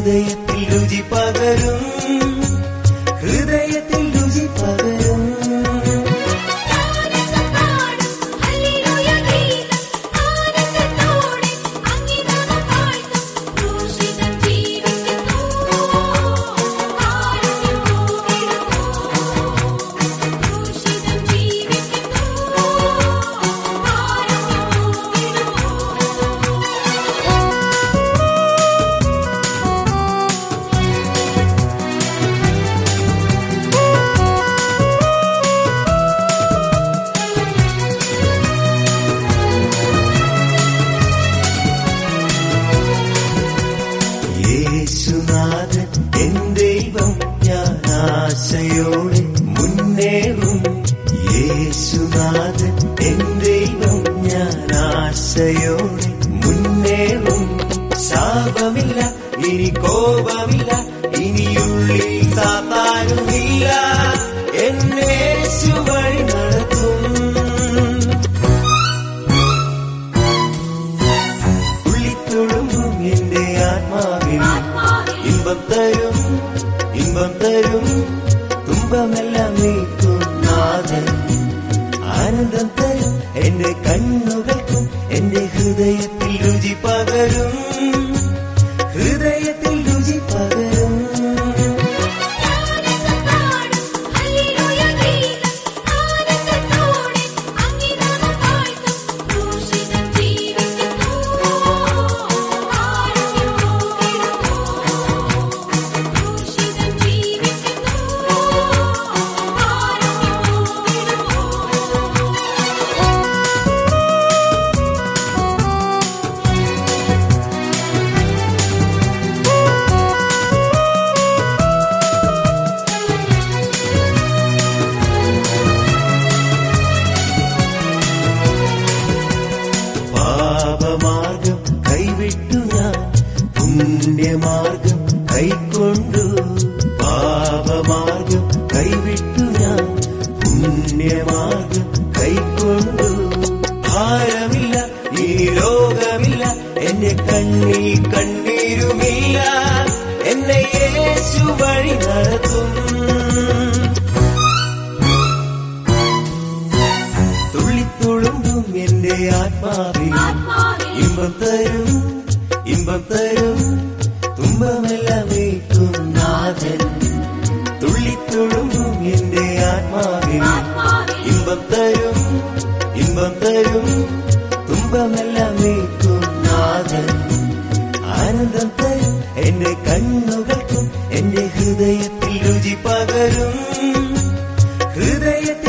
ഹൃദയത്തിൽ രുചി പകരും ഹൃദയത്തിൽ രുചി പകരും യേശുനാഥൻ എൻ ദൈവം ഞാൻ ആശയോടെ മുന്നേറും യേശുനാഥൻ എൻ ദൈവം ഞാൻ ആശയോടെ മുന്നേറും ശാപമില്ല ഇനി കോപമില്ല ഇനിയുള്ളിൽ സാത്താനുമില്ല എന്നേശു വഴി നടത്തും തുള്ളിത്തുളുമ്പും എന്റെ ആത്മാവിൽ ഇമ്പം തരും ഇമ്പം തരും തുമ്പമെല്ലാം നീക്കും നാഥൻ ആനന്ദം തരും എന്റെ കണ്ണുകൾക്കും എന്റെ ഹൃദയത്തിൽ രുചി പകരും ഹൃദയത്തിൽ രുചി പകരും പാപമാർഗം കൈവിട്ടു ഞാൻ പുണ്യമാർഗം കൈക്കൊണ്ടു പാപമാർഗം കൈവിട്ടു ഞാൻ പുണ്യമാർഗം കൈക്കൊണ്ടു ഭാരമില്ല ഈ ലോകമില്ല എന്റെ കണ്ണിൽ കണ്ണീരുമില്ല എന്നെ യേശു വഴി നടത്തും തുള്ളിത്തുളുമ്പും എന്റെ ആത്മാവിൽ ഇമ്പം തരും ഇമ്പം തരും തുമ്പമെല്ലാം നീക്കും നാഥൻ തുള്ളിത്തുളുമ്പും എന്റെ ആത്മാവിൽ ഇമ്പം തരും ഇമ്പം തരും തുമ്പമെല്ലാം നീക്കും നാഥൻ ആനന്ദം തരും എന്റെ കണ്ണുകൾക്കും എന്റെ ഹൃദയത്തിൽ രുചി പകരും ഹൃദയത്തിൽ